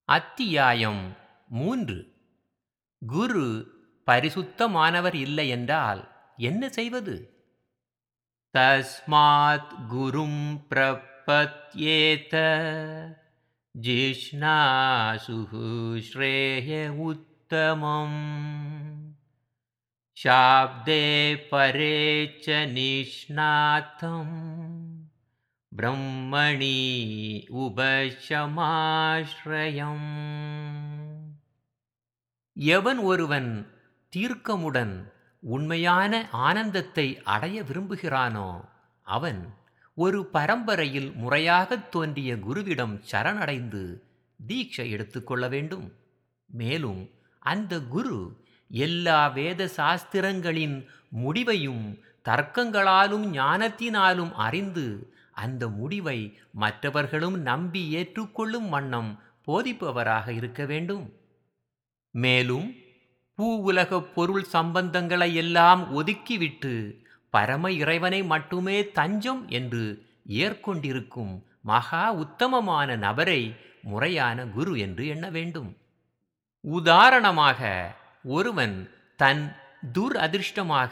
அத்தியாயம் மூன்று குரு பரிசுத்தமானவர் இல்லை என்றால் என்ன செய்வது தஸ்மாத் குரும் பிரபத்யேத ஜிஷ்ணாசுஹு ஸ்ரேய உத்தமம் शाब्दे परे च निष्णातं ब्रह्मणि உபசமாஸ்ரயம் எவன் ஒருவன் தீர்க்கமுடன் உண்மையான ஆனந்தத்தை அடைய விரும்புகிறானோ அவன் ஒரு பரம்பரையில் முறையாகத் தோன்றிய குருவிடம் சரணடைந்து தீட்சை எடுத்துக்கொள்ள வேண்டும் மேலும் அந்த குரு எல்லா வேத சாஸ்திரங்களின் முடிவையும் தர்க்கங்களாலும் ஞானத்தினாலும் அறிந்து அந்த முடிவை மற்றவர்களும் நம்பி ஏற்றுக்கொள்ளும் வண்ணம் போதிப்பவராக இருக்க வேண்டும் மேலும் பூ உலகப் பொருள் சம்பந்தங்களை எல்லாம் ஒதுக்கிவிட்டு பரம இறைவனை மட்டுமே தஞ்சம் என்று ஏற்கொண்டிருக்கும் மகா உத்தமமான நபரை முறையான குரு என்று எண்ண வேண்டும் உதாரணமாக ஒருவன் தன் துர் அதிர்ஷ்டமாக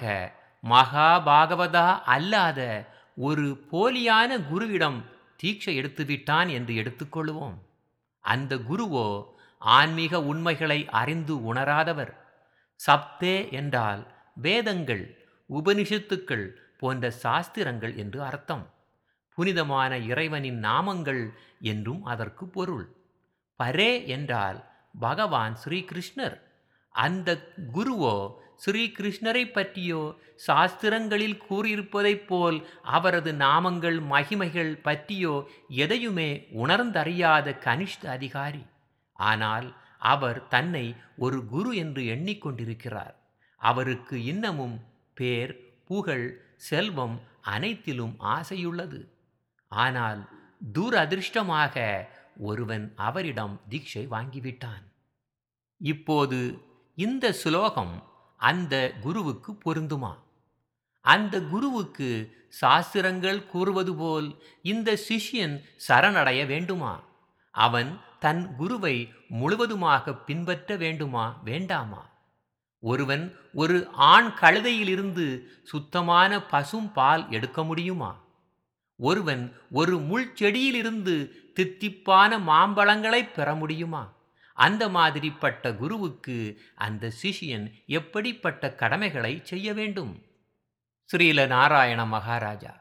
மகாபாகவதா அல்லாத ஒரு போலியான குருவிடம் தீட்சை எடுத்துவிட்டான் என்று எடுத்துக்கொள்வோம் அந்த குருவோ ஆன்மீக உண்மைகளை அறிந்து உணராதவர் சப்தே என்றால் வேதங்கள் உபனிஷத்துக்கள் போன்ற சாஸ்திரங்கள் என்று அர்த்தம் புனிதமான இறைவனின் நாமங்கள் என்றும் அதற்கு பொருள் பரே என்றால் பகவான் ஸ்ரீகிருஷ்ணர் அந்த குருவோ ஸ்ரீகிருஷ்ணரை பற்றியோ சாஸ்திரங்களில் கூறியிருப்பதைப் போல் அவரது நாமங்கள் மகிமைகள் பற்றியோ எதையுமே உணர்ந்தறியாத கனிஷ்ட அதிகாரி ஆனால் அவர் தன்னை ஒரு குரு என்று எண்ணிக்கொண்டிருக்கிறார் அவருக்கு இன்னமும் பேர் புகழ் செல்வம் அனைத்திலும் ஆசையுள்ளது ஆனால் துரதிர்ஷ்டமாக ஒருவன் அவரிடம் தீட்சை வாங்கிவிட்டான் இப்போது இந்த சுலோகம் அந்த குருவுக்கு பொருந்துமா அந்த குருவுக்கு சாஸ்திரங்கள் கூறுவது போல் இந்த சிஷ்யன் சரணடைய வேண்டுமா அவன் தன் குருவை முழுவதுமாக பின்பற்ற வேண்டுமா வேண்டாமா ஒருவன் ஒரு ஆண் கழுதையிலிருந்து சுத்தமான பசும் பால் எடுக்க முடியுமா ஒருவன் ஒரு முள் செடியிலிருந்து தித்திப்பான மாம்பழங்களை பெற முடியுமா அந்த மாதிரிப்பட்ட குருவுக்கு அந்த சிஷியன் எப்படிப்பட்ட கடமைகளை செய்ய வேண்டும் ஸ்ரீல நாராயண மகாராஜா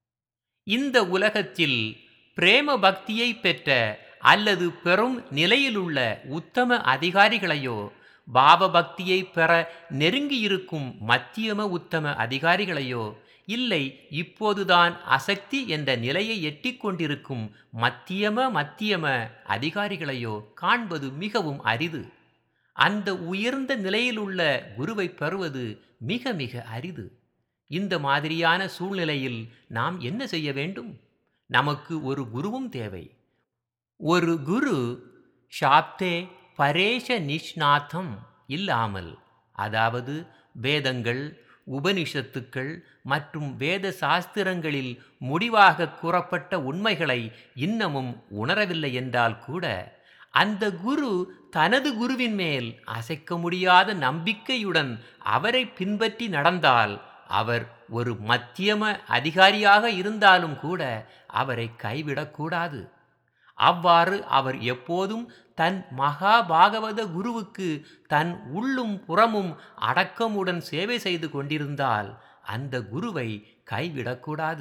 இந்த உலகத்தில் பிரேம பக்தியை பெற்ற அல்லது பெரும் நிலையிலுள்ள உத்தம அதிகாரிகளையோ பாவ பக்தியை பெற நெருங்கியிருக்கும் மத்தியம உத்தம அதிகாரிகளையோ இல்லை இப்போதுதான் அசக்தி என்ற நிலையை எட்டிக் கொண்டிருக்கும் மத்தியம மத்தியம அதிகாரிகளையோ காண்பது மிகவும் அரிது அந்த உயர்ந்த நிலையிலுள்ள குருவை பெறுவது மிக மிக அரிது இந்த மாதிரியான சூழ்நிலையில் நாம் என்ன செய்ய வேண்டும் நமக்கு ஒரு குருவும் தேவை ஒரு குரு ஷாப்தே பரேஷ நிஷ்நாத்தம் இல்லாமல் அதாவது வேதங்கள் உபனிஷத்துக்கள் மற்றும் வேத சாஸ்திரங்களில் முடிவாக கூறப்பட்ட உண்மைகளை இன்னமும் உணரவில்லை என்றால் கூட அந்த குரு தனது குருவின் மேல் அசைக்க முடியாத நம்பிக்கையுடன் அவரை பின்பற்றி நடந்தால் அவர் ஒரு மத்தியம அதிகாரியாக இருந்தாலும் கூட அவரை கைவிடக்கூடாது அவ்வாறு அவர் எப்போதும் தன் மகாபாகவத குருவுக்கு தன் உள்ளும் புறமும் அடக்கமுடன் சேவை செய்து கொண்டிருந்தால் அந்த குருவை கைவிடக்கூடாது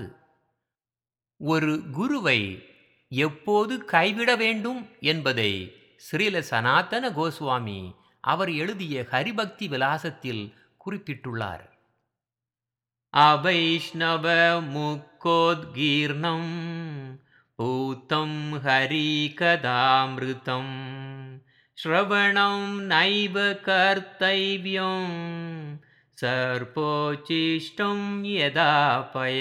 ஒரு குருவை எப்போது கைவிட வேண்டும் என்பதை ஸ்ரீல சனாதன கோஸ்வாமி அவர் எழுதிய ஹரிபக்தி விலாசத்தில் குறிப்பிட்டுள்ளார் அவைஷ்ணவ முக்கோத்கீர்ணம் பூத்தம் ஹரிகதாமிருதம் ஸ்ரவணம் நைவ கர்த்தவியம் சர்போச்சிஷ்டம் யதாபய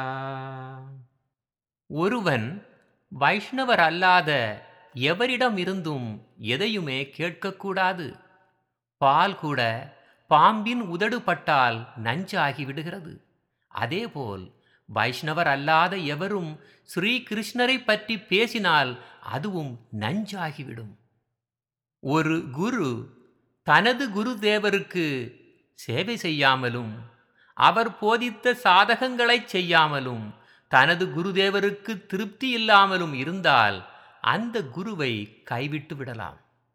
ஒருவன் வைஷ்ணவர் அல்லாத எவரிடம் இருந்தும் எதையுமே கேட்கக்கூடாது பால் கூட பாம்பின் உதடு பட்டால் நஞ்சாகி விடுகிறது அதேபோல் வைஷ்ணவர் அல்லாத எவரும் ஸ்ரீ கிருஷ்ணரை பற்றி பேசினால் அதுவும் நஞ்சாகிவிடும் ஒரு குரு தனது குருதேவருக்கு சேவை செய்யாமலும் அவர் போதித்த சாதகங்களைச் செய்யாமலும் தனது குருதேவருக்கு திருப்தி இல்லாமலும் இருந்தால் அந்த குருவை கைவிட்டு விடலாம்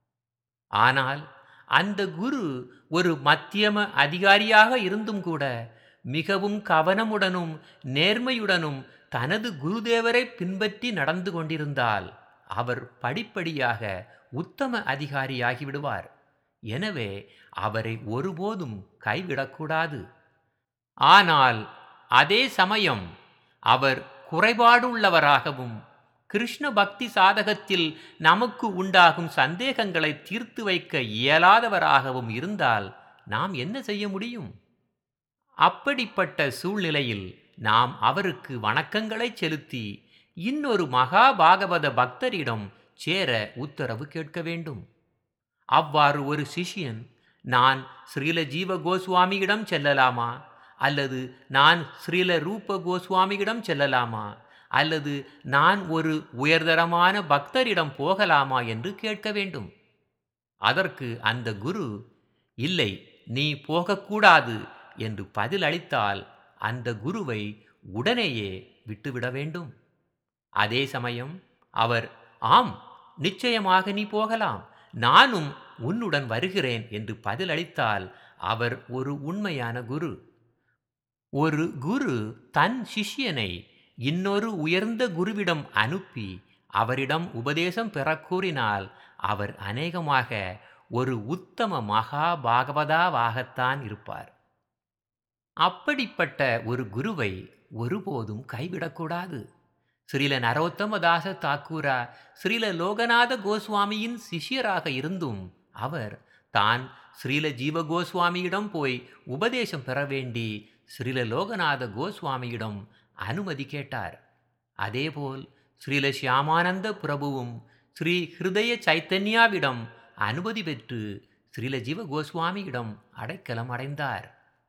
ஆனால் அந்த குரு ஒரு மத்தியம அதிகாரியாக இருந்தும் கூட மிகவும் கவனமுடனும் நேர்மையுடனும் தனது குருதேவரை பின்பற்றி நடந்து கொண்டிருந்தால் அவர் படிப்படியாக உத்தம அதிகாரியாகி விடுவார் எனவே அவரை ஒருபோதும் கைவிடக்கூடாது ஆனால் அதே சமயம் அவர் குறைபாடுள்ளவராகவும் கிருஷ்ண பக்தி சாதகத்தில் நமக்கு உண்டாகும் சந்தேகங்களை தீர்த்து வைக்க இயலாதவராகவும் இருந்தால் நாம் என்ன செய்ய முடியும் அப்படிப்பட்ட சூழ்நிலையில் நாம் அவருக்கு வணக்கங்களை செலுத்தி இன்னொரு மகா பாகவத பக்தரிடம் சேர உத்தரவு கேட்க வேண்டும் அவ்வாறு ஒரு சிஷ்யன் நான் ஸ்ரீல ஜீவ கோஸ்வாமியிடம் செல்லலாமா அல்லது நான் ஸ்ரீல ரூப கோஸ்வாமியிடம் செல்லலாமா அல்லது நான் ஒரு உயர்தரமான பக்தரிடம் போகலாமா என்று கேட்க வேண்டும் அதற்கு அந்த குரு இல்லை நீ போகக்கூடாது என்று பதிலளித்தால் அந்த குருவை உடனேயே விட்டுவிட வேண்டும் அதே சமயம் அவர் ஆம் நிச்சயமாக நீ போகலாம் நானும் உன்னுடன் வருகிறேன் என்று பதிலளித்தால் அவர் ஒரு உண்மையான குரு ஒரு குரு தன் சிஷ்யனை இன்னொரு உயர்ந்த குருவிடம் அனுப்பி அவரிடம் உபதேசம் பெறக் கூறினால் அவர் அநேகமாக ஒரு உத்தம மகா பாகவதாவாகத்தான் இருப்பார் அப்படிப்பட்ட ஒரு குருவை ஒருபோதும் கைவிடக்கூடாது ஸ்ரீல நரோத்தமதாச தாக்கூரா ஸ்ரீல லோகநாத கோஸ்வாமியின் சிஷ்யராக இருந்தும் அவர் தான் ஸ்ரீல ஜீவ கோஸ்வாமியிடம் போய் உபதேசம் பெற வேண்டி ஸ்ரீல லோகநாத கோஸ்வாமியிடம் அனுமதி கேட்டார் அதேபோல் ஸ்ரீல ஷியாமானந்த பிரபுவும் ஸ்ரீ ஹிருதய சைத்தன்யாவிடம் அனுமதி பெற்று ஸ்ரீல ஜீவ கோஸ்வாமியிடம் அடைக்கலம் அடைந்தார்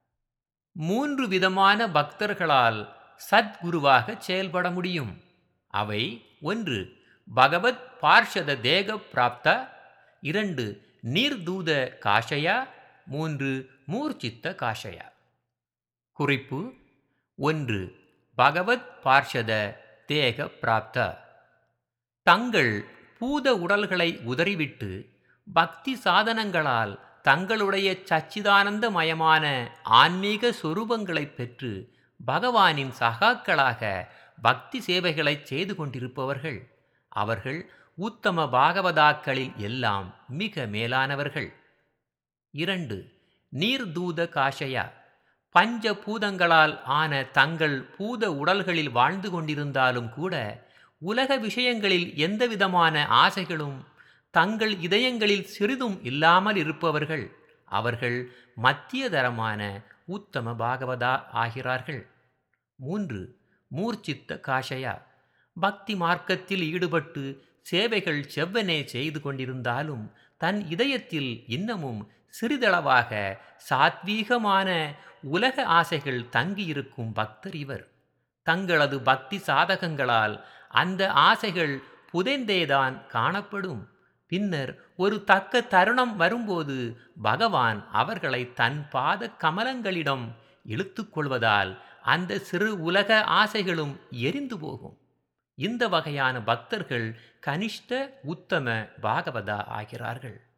மூன்று விதமான பக்தர்களால் சத்குருவாக செயல்பட முடியும் அவை ஒன்று பகவத் பார்ஷத தேக பிராப்த இரண்டு நீர்தூத காஷயா மூன்று மூர்ச்சித்த காஷயா குறிப்பு ஒன்று பகவத் பார்ஷத தேக பிராப்த தங்கள் பூத உடல்களை உதறிவிட்டு பக்தி சாதனங்களால் தங்களுடைய சச்சிதானந்தமயமான ஆன்மீக சொரூபங்களைப் பெற்று பகவானின் சகாக்களாக பக்தி சேவைகளை செய்து கொண்டிருப்பவர்கள் அவர்கள் உத்தம பாகவதாக்களில் எல்லாம் மிக மேலானவர்கள் இரண்டு நீர்தூத காஷயா பஞ்ச பூதங்களால் ஆன தங்கள் பூத உடல்களில் வாழ்ந்து கொண்டிருந்தாலும் கூட உலக விஷயங்களில் எந்தவிதமான ஆசைகளும் தங்கள் இதயங்களில் சிறிதும் இல்லாமல் இருப்பவர்கள் அவர்கள் மத்தியதரமான உத்தம பாகவதா ஆகிறார்கள் மூன்று மூர்ச்சித்த காஷயா பக்தி மார்க்கத்தில் ஈடுபட்டு சேவைகள் செவ்வனே செய்து கொண்டிருந்தாலும் தன் இதயத்தில் இன்னமும் சிறிதளவாக சாத்வீகமான உலக ஆசைகள் தங்கியிருக்கும் பக்தர் இவர் தங்களது பக்தி சாதகங்களால் அந்த ஆசைகள் புதைந்தேதான் காணப்படும் பின்னர் ஒரு தக்க தருணம் வரும்போது பகவான் அவர்களை தன் பாத கமலங்களிடம் இழுத்துக்கொள்வதால் அந்த சிறு உலக ஆசைகளும் எரிந்து போகும் இந்த வகையான பக்தர்கள் கனிஷ்ட உத்தம பாகவதா ஆகிறார்கள்